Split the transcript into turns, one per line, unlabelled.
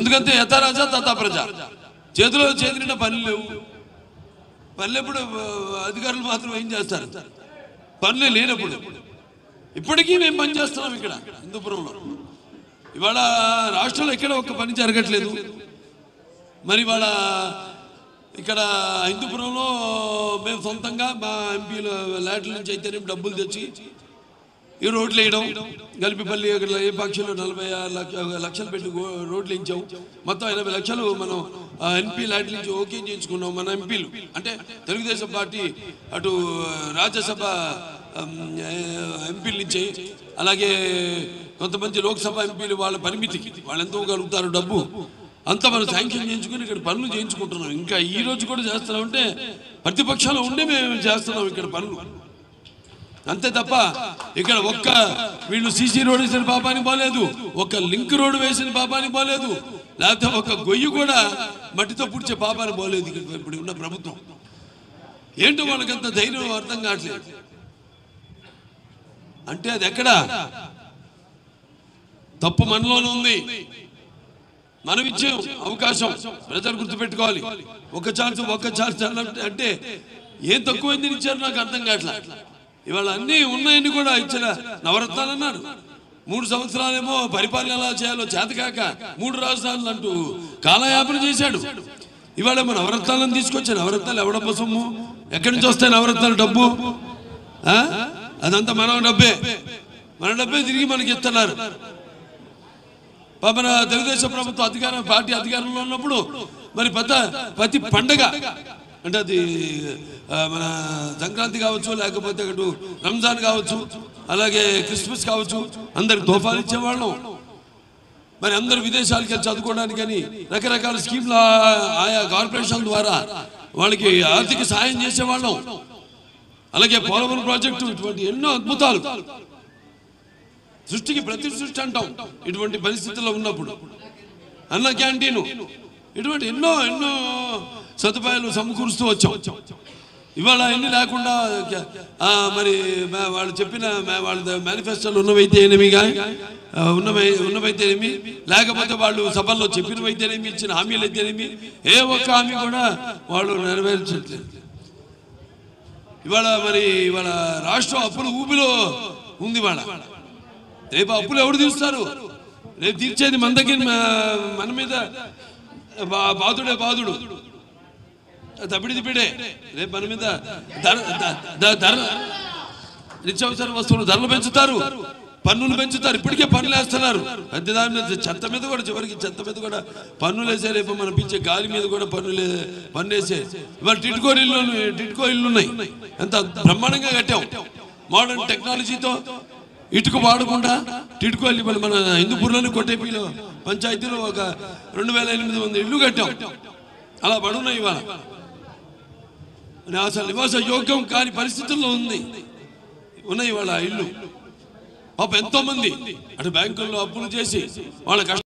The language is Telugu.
ఎందుకంటే యథారాజా తథా ప్రజ చేతిలో చేతిన పనులు లేవు పనులు ఎప్పుడు ఆ, అధికారులు మాత్రం ఏం చేస్తారు పనులు లేనప్పుడు ఇప్పటికీ మేము పని చేస్తున్నాం ఇక్కడ హిందూపురంలో ఇవాళ రాష్ట్రంలో ఎక్కడ ఒక్క పని జరగట్లేదు మరి వాళ్ళ ఇక్కడ హిందూపురంలో మేము సొంతంగా మా ఎంపీల ల్యాట్ల నుంచి అయితేనే డబ్బులు తెచ్చి ఈ రోడ్లు వేయడం గలిపిపల్లి ఇక్కడ ఏ పక్షులు నలభై ఆరు లక్ష లక్షలు పెట్టి గో- రోడ్లు వేయించాం మొత్తం ఎనభై లక్షలు మనం ఎంపీ ల్యాట్ల నుంచి ఓకే చేయించుకున్నాం మన ఎంపీలు అంటే తెలుగుదేశం పార్టీ అటు రాజ్యసభ ఉమ్, ఎంపీల నుంచి అలాగే కొంతమంది లోక్సభ ఎంపీలు వాళ్ళ పరిమితికి వాళ్ళు ఎంత ఇవ్వగలుగుతారు డబ్బు అంతా మనం శాంక్షన్ చేయించుకుని ఇక్కడ పనులు చేయించుకుంటున్నాం ఇంకా ఈ రోజు కూడా చేస్తున్నాం అంటే ప్రతిపక్షాలు ఉండే మేము చేస్తున్నాం ఇక్కడ పనులు అంతే తప్ప ఇక్కడ ఒక్క వీళ్ళు సీసీ రోడ్ వేసిన పాపానికి పోలేదు ఒక లింక్ రోడ్ వేసిన పాపానికి పోలేదు లేకపోతే ఒక గొయ్యి కూడా మట్టితో పుడిచే పాపానికి పోలేదు ఇక్కడ ఇప్పుడు ఉన్న ప్రభుత్వం ఏంటో వాళ్ళకంత ధైర్యం అర్థం కావట్లేదు అంటే అది ఎక్కడ తప్పు మనలోనే ఉంది మనం ఇచ్చాం అవకాశం ప్రజలు గుర్తుపెట్టుకోవాలి ఒక ఛాన్స్ ఒక ఛాన్స్ అన్నట్టు అంటే ఏం తక్కువైంది ఇచ్చారు నాకు అర్థం కావట్లా ఇవాళ అన్ని ఉన్నాయని కూడా ఇచ్చిన నవరత్నాలు అన్నారు మూడు సంవత్సరాలేమో పరిపాలన ఎలా చేయాలో చేతకాక మూడు రాజధానులు అంటూ కాలయాపన చేశాడు ఇవాళ మన నవరత్నాలను తీసుకొచ్చా నవరత్నాలు ఎవడబ్బ సొమ్ము ఎక్కడి నుంచి వస్తాయి నవరత్నాలు డబ్బు ఆ? అదంతా మన డబ్బే మన డబ్బే తిరిగి మనకి ఇస్తున్నారు మన తెలుగుదేశం ప్రభుత్వం అధికారం పార్టీ అధికారంలో ఉన్నప్పుడు మరి పెద్ద ప్రతి పండగ అంటే అది ఆ, మన సంక్రాంతి కావచ్చు లేకపోతే అటు రంజాన్ కావచ్చు అలాగే క్రిస్మస్ కావచ్చు అందరికి తోఫాలు ఇచ్చేవాళ్ళం మరి అందరు విదేశాలకు వెళ్ళి చదువుకోవడానికని రకరకాల స్కీమ్లు ఆ- ఆయా కార్పొరేషన్ ద్వారా వాళ్ళకి ఆర్థిక సాయం చేసేవాళ్ళం అలాగే పోలవరం ప్రాజెక్టు ఇటువంటి ఎన్నో అద్భుతాలు సృష్టికి ప్రతి సృష్టి అంటాం ఇటువంటి పరిస్థితుల్లో ఉన్నప్పుడు అన్న క్యాంటీన్ ఇటువంటి ఎన్నో ఎన్నో సదుపాయాలు సమకూరుస్తూ వచ్చాం ఇవాళ ఎన్ని లేకుండా ఆ, మరి మా- వాళ్ళు చెప్పిన మా- వాళ్ళ మేనిఫెస్టోలు ఉన్నవైతేనేమిగా ఆ, ఉన్నవై ఉన్నవైతేనేమి లేకపోతే వాళ్ళు సభల్లో చెప్పినవైతేనేమి ఇచ్చిన హామీలు అయితేనేమి ఏ ఒక్క హామీ కూడా వాళ్ళు నెరవేర్చట్లేదు ఇవాళ మరి ఇవాళ రాష్ట్రం అప్పుల ఊబిలో ఉంది ఇవాళ రేపు అప్పులు ఎవరు తీరుస్తారు రేపు తీర్చేది మన దగ్గర మ- మన మీద బా- బాధుడే బాధుడు తపిడిది పిడే రేపు మన మీద ధర ధ- ధ- ధర నిత్యావసర వస్తువులు ధరలు పెంచుతారు పన్నులు పెంచుతారు ఇప్పటికే పన్నులు వేస్తున్నారు పెద్ద దాని మీద చెత్త మీద కూడా చివరికి చెత్త మీద కూడా పన్నులు వేసే రేపు మనం పిచ్చే గాలి మీద కూడా పన్నులు పన్ను వేసే ఇవాళ టిట్కో ఇల్లు టిట్కో ఇల్లు ఉన్నాయి ఎంత బ్రహ్మాండంగా కట్టాం మోడర్న్ టెక్నాలజీతో ఇటుక వాడకుండా టిట్కో ఇల్లు ఇవాళ మన హిందూపూర్లోని కొట్టేపీలో పంచాయతీలో ఒక రెండు వేల ఎనిమిది వందల ఇల్లు కట్టాం అలా పడున్నాయి ఇవాళ అసలు నివాస యోగ్యం కాని పరిస్థితుల్లో ఉంది ఉన్నాయి వాళ్ళ ఇల్లు పాప ఎంతో మంది అటు బ్యాంకుల్లో అప్పులు చేసి వాళ్ళ కష్ట